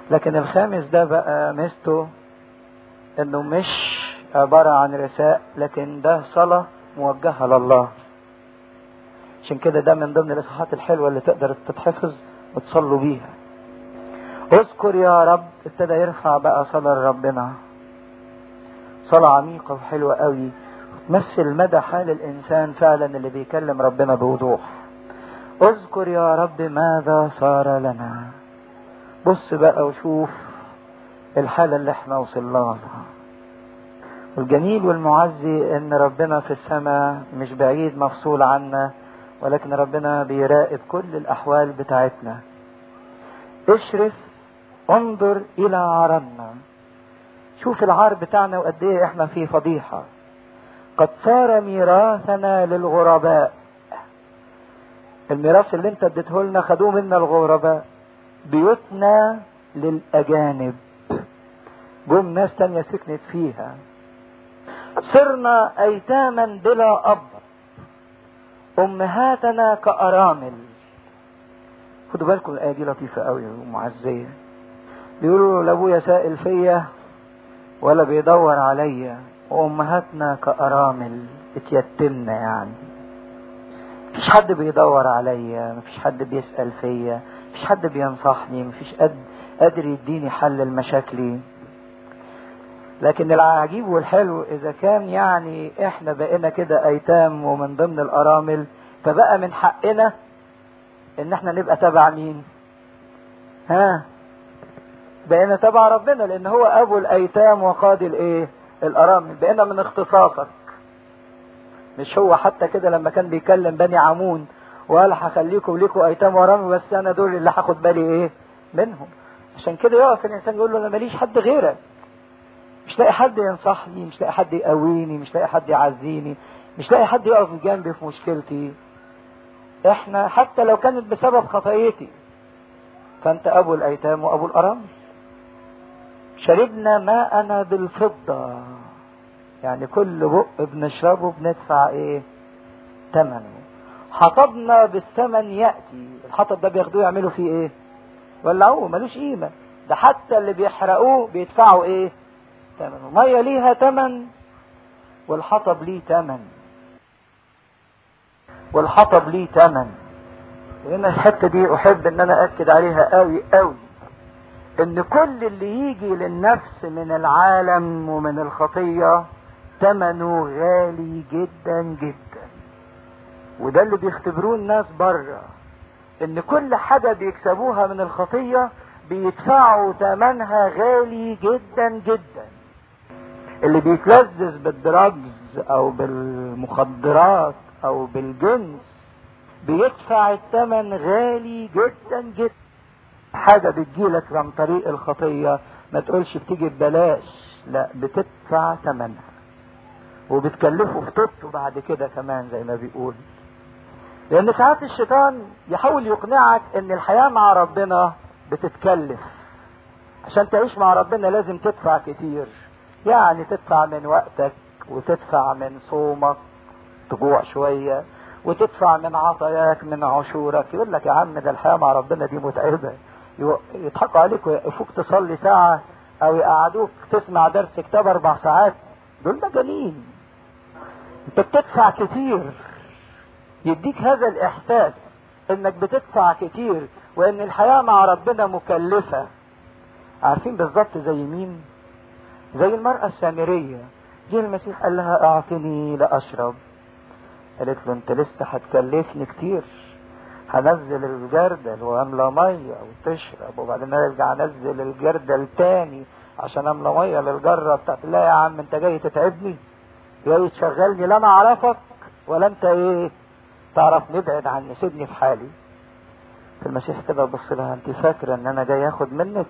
لكن الخامس ده بقى ميزته انه مش عبارة عن رساء لكن ده صلاة موجهة لله عشان كده ده من ضمن الاصحاحات الحلوة اللي تقدر تتحفظ وتصلوا بيها اذكر يا رب ابتدى يرفع بقى صلاة لربنا صلاة عميقة وحلوة قوي تمثل مدى حال الإنسان فعلا اللي بيكلم ربنا بوضوح اذكر يا رب ماذا صار لنا بص بقى وشوف الحالة اللي احنا وصلنا لها والجميل والمعزي ان ربنا في السماء مش بعيد مفصول عنا ولكن ربنا بيراقب كل الاحوال بتاعتنا اشرف انظر الى عرنا شوف العار بتاعنا وقد ايه احنا في فضيحة قد صار ميراثنا للغرباء الميراث اللي انت اديته لنا خدوه منا الغرباء بيوتنا للاجانب جم ناس تانية سكنت فيها صرنا ايتاما بلا اب امهاتنا كارامل خدوا بالكم الايه دي لطيفه قوي ومعزيه بيقولوا لابويا سائل فيا ولا بيدور عليا وامهاتنا كارامل اتيتمنا يعني مفيش حد بيدور عليا مفيش حد بيسال فيا مفيش حد بينصحني مفيش قد قادر يديني حل لمشاكلي لكن العجيب والحلو اذا كان يعني احنا بقينا كده ايتام ومن ضمن الارامل فبقى من حقنا ان احنا نبقى تبع مين ها بقينا تبع ربنا لان هو ابو الايتام وقاضي الايه الارامل بقينا من اختصاصك مش هو حتى كده لما كان بيكلم بني عمون وقال هخليكم ليكم ايتام ورامل بس انا دول اللي هاخد بالي ايه منهم عشان كده يقف الانسان يقول له انا ماليش حد غيرك مش لاقي حد ينصحني مش لاقي حد يقويني مش لاقي حد يعزيني مش لاقي حد يقف جنبي في مشكلتي احنا حتى لو كانت بسبب خطايتي فانت ابو الايتام وابو الارامل شربنا ماءنا بالفضة يعني كل بق بنشربه بندفع ايه ثمنه حطبنا بالثمن يأتي الحطب ده بياخدوه يعملوا فيه ايه ولعوه ملوش قيمة ده حتى اللي بيحرقوه بيدفعوا ايه ثمنه مية ليها ثمن والحطب ليه ثمن والحطب ليه ثمن وهنا الحتة دي احب ان انا اكد عليها قوي قوي ان كل اللي يجي للنفس من العالم ومن الخطية ثمنه غالي جدا جدا وده اللي بيختبروه الناس بره ان كل حاجة بيكسبوها من الخطية بيدفعوا ثمنها غالي جدا جدا اللي بيتلذذ بالدراجز او بالمخدرات او بالجنس بيدفع الثمن غالي جدا جدا حاجة بتجيلك عن طريق الخطية ما تقولش بتيجي ببلاش لا بتدفع ثمنها وبتكلفه في طبته بعد كده كمان زي ما بيقول لان ساعات الشيطان يحاول يقنعك ان الحياة مع ربنا بتتكلف عشان تعيش مع ربنا لازم تدفع كتير يعني تدفع من وقتك وتدفع من صومك تجوع شوية وتدفع من عطاياك من عشورك يقول لك يا عم ده الحياة مع ربنا دي متعبة يضحكوا عليك ويقفوك تصلي ساعة او يقعدوك تسمع درس كتاب اربع ساعات دول مجانين انت بتدفع كتير يديك هذا الاحساس انك بتدفع كتير وان الحياة مع ربنا مكلفة عارفين بالظبط زي مين زي المرأة السامرية جه المسيح قال لها اعطني لاشرب قالت له انت لسه هتكلفني كتير هنزل الجردل واملى ميه وتشرب وبعدين ارجع انزل الجردل تاني عشان املى ميه للجره بتاعت لا يا عم انت جاي تتعبني جاي تشغلني لا انا اعرفك ولا انت ايه تعرف نبعد عني سيبني في حالي المسيح كده بص لها انت فاكره ان انا جاي اخد منك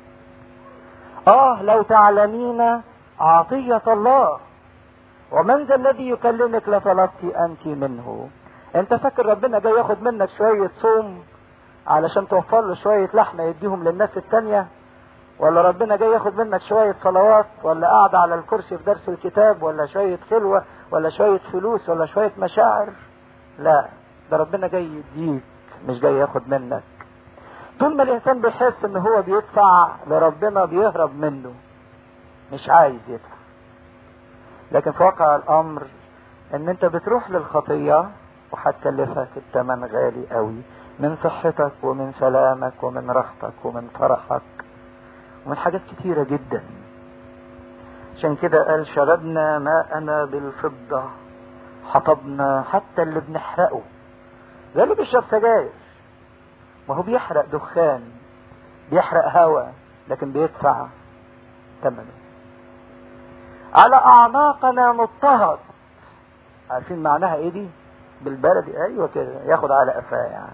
اه لو تعلمين عطيه الله ومن ذا الذي يكلمك لطلبت انت منه انت فاكر ربنا جاي ياخد منك شوية صوم علشان توفر له شوية لحمة يديهم للناس التانية ولا ربنا جاي ياخد منك شوية صلوات ولا قاعدة على الكرسي في درس الكتاب ولا شوية خلوة ولا شوية فلوس ولا شوية مشاعر لا ده ربنا جاي يديك مش جاي ياخد منك طول ما الانسان بيحس ان هو بيدفع لربنا بيهرب منه مش عايز يدفع لكن في واقع الامر ان انت بتروح للخطية وهتكلفك الثمن غالي قوي من صحتك ومن سلامك ومن راحتك ومن فرحك ومن حاجات كتيرة جدا عشان كده قال شربنا ماءنا بالفضة حطبنا حتى اللي بنحرقه زي اللي بيشرب سجاير ما هو بيحرق دخان بيحرق هواء لكن بيدفع ثمنه على اعناقنا نضطهد عارفين معناها ايه دي بالبلدي ايوه كده ياخد على قفاه يعني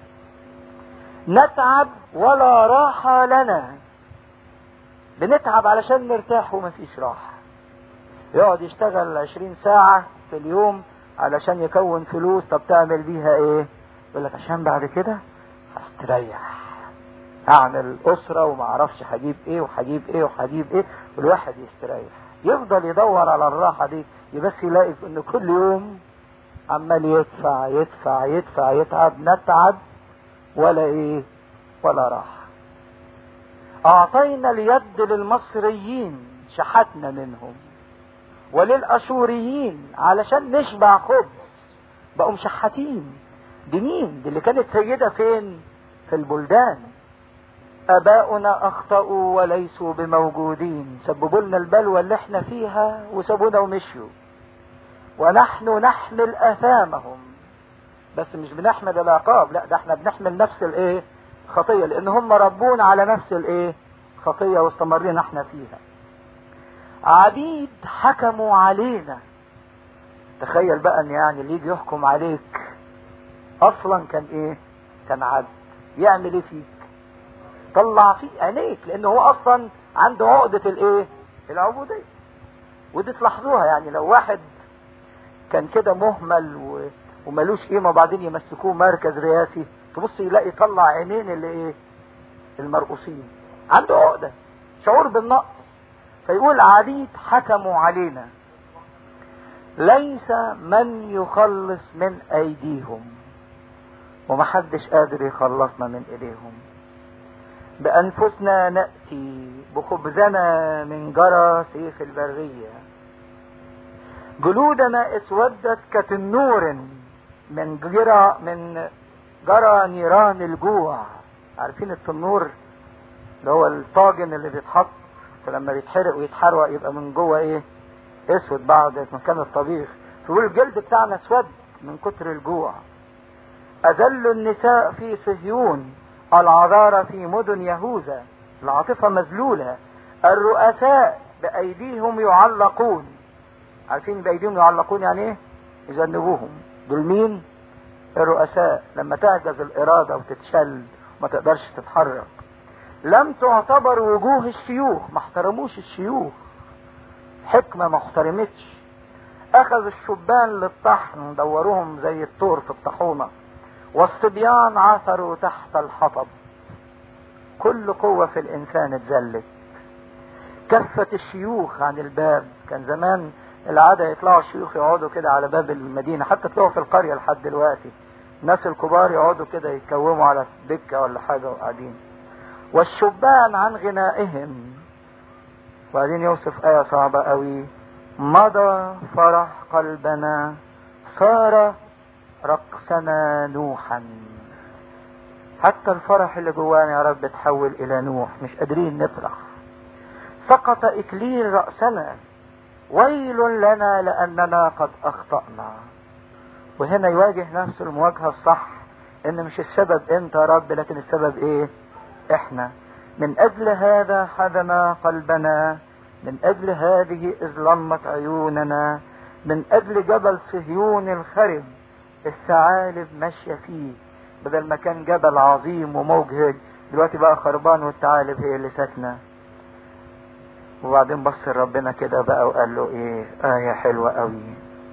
نتعب ولا راحة لنا بنتعب علشان نرتاح ومفيش راحة يقعد يشتغل عشرين ساعة في اليوم علشان يكون فلوس طب تعمل بيها ايه يقول لك عشان بعد كده هستريح هعمل اسرة وما اعرفش هجيب ايه وهجيب ايه وهجيب ايه والواحد يستريح يفضل يدور على الراحة دي بس يلاقي ان كل يوم عمال يدفع يدفع يدفع يتعب نتعب ولا ايه ولا راحة اعطينا اليد للمصريين شحتنا منهم وللاشوريين علشان نشبع خبز بقوا مشحتين دي مين دي اللي كانت سيدة فين في البلدان اباؤنا اخطأوا وليسوا بموجودين سببوا لنا البلوى اللي احنا فيها وسابونا ومشيوا ونحن نحمل اثامهم بس مش بنحمل العقاب لا ده احنا بنحمل نفس الايه خطية لان هم ربونا على نفس الايه خطية واستمرينا احنا فيها عبيد حكموا علينا تخيل بقى ان يعني اللي يجي يحكم عليك اصلا كان ايه كان عبد يعمل ايه فيك طلع فيه عينيك لان هو اصلا عنده عقدة الايه العبودية ودي تلاحظوها يعني لو واحد كان كده مهمل و... وملوش قيمة وبعدين يمسكوه مركز رئاسي تبص يلاقي طلع عينين اللي ايه المرؤوسين عنده عقدة شعور بالنقص فيقول عبيد حكموا علينا ليس من يخلص من ايديهم ومحدش قادر يخلصنا من ايديهم بانفسنا ناتي بخبزنا من جرى سيف البريه جلودنا اسودت كتنور من جرى من جرى نيران الجوع عارفين التنور اللي هو الطاجن اللي بيتحط فلما بيتحرق ويتحرق يبقى من جوه ايه اسود بعد مكان الطبيخ فيقول الجلد بتاعنا اسود من كتر الجوع اذل النساء في صهيون العذارى في مدن يهوذا العاطفة مذلولة الرؤساء بأيديهم يعلقون عارفين بأيديهم يعلقون يعني ايه يذنبوهم دول مين الرؤساء لما تعجز الإرادة وتتشل ما تقدرش تتحرك لم تعتبر وجوه الشيوخ ما احترموش الشيوخ حكمة ما احترمتش أخذ الشبان للطحن دوروهم زي الطور في الطحونة والصبيان عثروا تحت الحطب كل قوة في الإنسان اتذلت كفت الشيوخ عن الباب كان زمان العادة يطلعوا الشيوخ يقعدوا كده على باب المدينة حتى تلاقوا في القرية لحد دلوقتي الناس الكبار يقعدوا كده يتكوموا على دكة ولا حاجة وقاعدين والشبان عن غنائهم وبعدين يوصف آية صعبة قوي مضى فرح قلبنا صار رقصنا نوحا حتى الفرح اللي جوانا يا رب تحول الى نوح مش قادرين نفرح سقط اكليل رأسنا ويل لنا لاننا قد اخطأنا وهنا يواجه نفسه المواجهة الصح ان مش السبب انت يا رب لكن السبب ايه احنا من اجل هذا حزن قلبنا من اجل هذه اذ لمت عيوننا من اجل جبل صهيون الخرب الثعالب ماشية فيه بدل ما كان جبل عظيم وموجهج دلوقتي بقى خربان والثعالب هي اللي ساكنة وبعدين بص ربنا كده بقى وقال له ايه آية حلوة قوي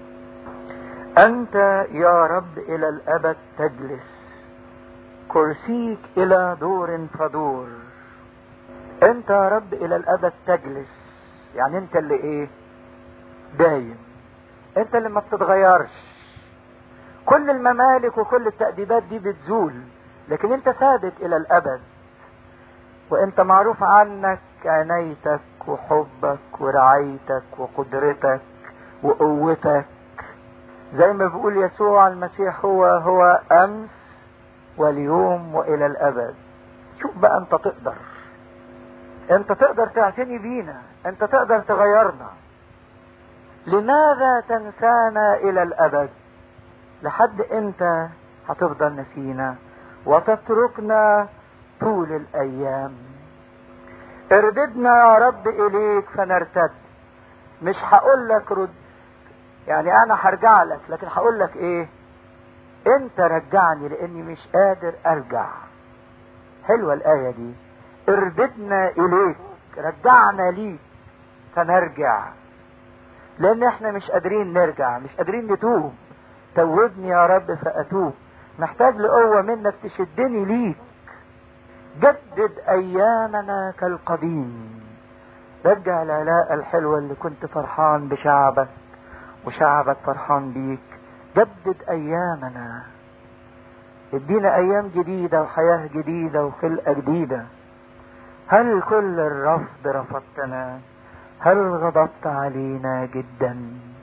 أنت يا رب إلى الأبد تجلس كرسيك إلى دور فدور أنت يا رب إلى الأبد تجلس يعني أنت اللي إيه دايم أنت اللي ما بتتغيرش كل الممالك وكل التأديبات دي بتزول لكن انت ثابت الى الابد وانت معروف عنك عنايتك وحبك ورعايتك وقدرتك وقوتك زي ما بيقول يسوع المسيح هو هو امس واليوم والى الابد شوف بقى انت تقدر انت تقدر تعتني بينا انت تقدر تغيرنا لماذا تنسانا الى الابد لحد امتى هتفضل نسينا وتتركنا طول الايام ارددنا يا رب اليك فنرتد مش هقول لك رد يعني انا هرجع لك لكن هقول لك ايه انت رجعني لاني مش قادر ارجع حلوة الايه دي ارددنا اليك رجعنا ليك فنرجع لان احنا مش قادرين نرجع مش قادرين نتوب توبني يا رب فاتوب محتاج لقوة منك تشدني ليك جدد ايامنا كالقديم رجع العلاقة الحلوة اللي كنت فرحان بشعبك وشعبك فرحان بيك جدد ايامنا ادينا ايام جديدة وحياة جديدة وخلقة جديدة هل كل الرفض رفضتنا هل غضبت علينا جدا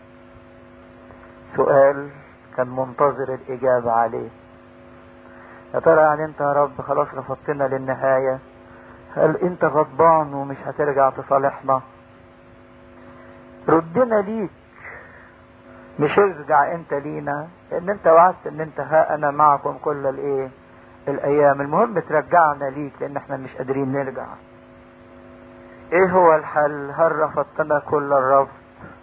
سؤال كان منتظر الاجابة عليه يا ترى يعني انت يا رب خلاص رفضتنا للنهاية هل انت غضبان ومش هترجع تصالحنا ردنا ليك مش ارجع انت لينا لان انت وعدت ان انت ها انا معكم كل الايه الايام المهم ترجعنا ليك لان احنا مش قادرين نرجع ايه هو الحل هل رفضتنا كل الرفض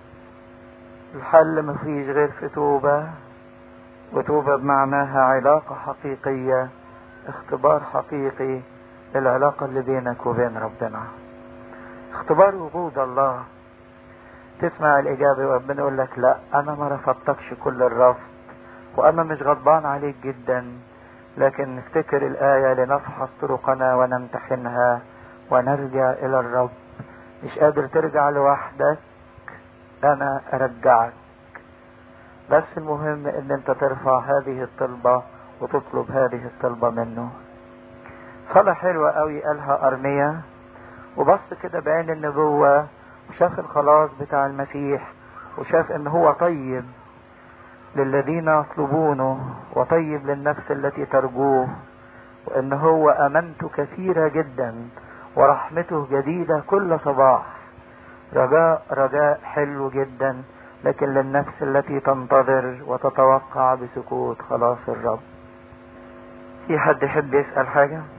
الحل مفيش غير في توبة وتوبة بمعناها علاقة حقيقية اختبار حقيقي للعلاقة اللي بينك وبين ربنا اختبار وجود الله تسمع الإجابة وربنا يقول لك لا أنا ما رفضتكش كل الرفض وأنا مش غضبان عليك جدا لكن نفتكر الآية لنفحص طرقنا ونمتحنها ونرجع إلى الرب مش قادر ترجع لوحدك أنا أرجعك بس المهم إن أنت ترفع هذه الطلبة وتطلب هذه الطلبة منه صلاة حلوة قوي قالها أرميا وبص كده بعين النبوة وشاف الخلاص بتاع المسيح وشاف ان هو طيب للذين يطلبونه وطيب للنفس التي ترجوه وان هو امنته كثيرة جدا ورحمته جديدة كل صباح رجاء رجاء حلو جدا لكن للنفس التي تنتظر وتتوقع بسكوت خلاص الرب في حد يحب يسأل حاجة